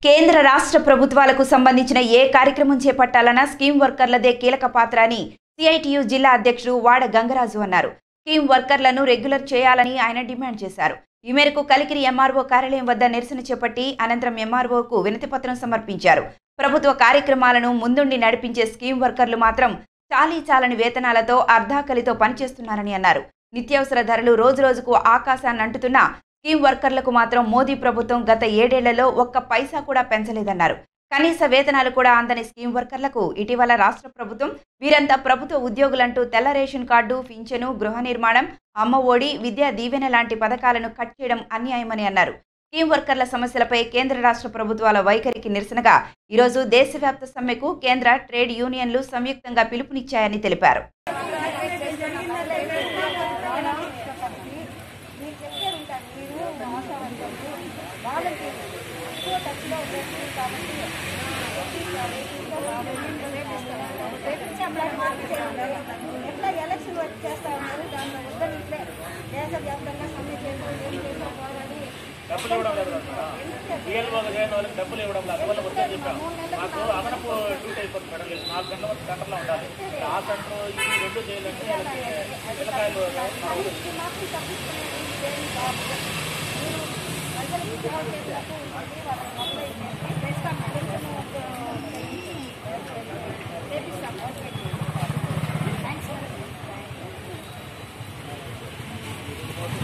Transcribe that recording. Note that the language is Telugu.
కేంద్ర రాష్ట్ర ప్రభుత్వాలకు సంబంధించిన ఏ కార్యక్రమం చేపట్టాలన్నా స్కీమ్ వర్కర్లదే కీలక పాత్ర అని సిఐటియు జిల్లా అధ్యక్షుడు వాడ గంగరాజు అన్నారు స్కీమ్ వర్కర్లను రెగ్యులర్ చేయాలని ఆయన డిమాండ్ చేశారు ఈ మేరకు కలికిరి ఎంఆర్ఓ కార్యాలయం వద్ద నిరసన చేపట్టి అనంతరం ఎంఆర్ఓకు వినతిపత్రం సమర్పించారు ప్రభుత్వ కార్యక్రమాలను ముందుండి నడిపించే స్కీమ్ వర్కర్లు మాత్రం చాలీ చాలని వేతనాలతో అర్ధాకలితో పనిచేస్తున్నారని అన్నారు నిత్యావసర ధరలు రోజురోజుకు ఆకాశాన్ని అంటుతున్నా స్కీమ్ వర్కర్లకు మాత్రం మోదీ ప్రభుత్వం గత ఏడేళ్లలో ఒక్క పైసా కూడా పెంచలేదన్నారు కనీస వేతనాలు కూడా అందని స్కీమ్ వర్కర్లకు ఇటీవల రాష్ట్ర ప్రభుత్వం వీరంతా ప్రభుత్వ ఉద్యోగులంటూ తెల్ల రేషన్ కార్డు పింఛను గృహ నిర్మాణం అమ్మ ఒడి విద్యా దీవెన లాంటి పథకాలను కట్ చేయడం అన్యాయమని అన్నారు స్కీమ్ వర్కర్ల సమస్యలపై కేంద్ర రాష్ట్ర ప్రభుత్వాల వైఖరికి నిరసనగా ఈరోజు దేశవ్యాప్త సమ్మెకు కేంద్ర ట్రేడ్ యూనియన్లు సంయుక్తంగా పిలుపునిచ్చాయని తెలిపారు మీరు చెప్పే ఉంటారు మీరు ఆశావంతులు వాలంటీర్లు ఎక్కువ టచ్లో ఉండేది కాబట్టి ఎట్లా ఎలక్షన్ వచ్చి చేస్తా ఉన్నారు దాంట్లో ఇద్దరు ఇట్లే దేశవ్యాప్తంగా సమ్మె చేస్తూ ఏం చేస్తూ పోవాలి డబ్బులు ఇవ్వడం లేదు కదా బిఎల్ఓ చేయని వాళ్ళకి డబ్బులు ఇవ్వడం లేదు వాళ్ళకి వచ్చే చెప్పాం మాకు అదనపు డ్యూటీ అయిపోతుంది మేడం లేదు నాలుగు గంటల వరకు గంటల్లో ఉండాలి ఆ సెంటర్ ఈ రెండు చేయాలంటే వాళ్ళకి పిల్లకాయలు ఇది మాకు తప్పించుకునేది ఇదేం కాదు మీరు ప్రజలకు సేవ చేసినట్టు ఉంటుంది వాళ్ళని మొదలై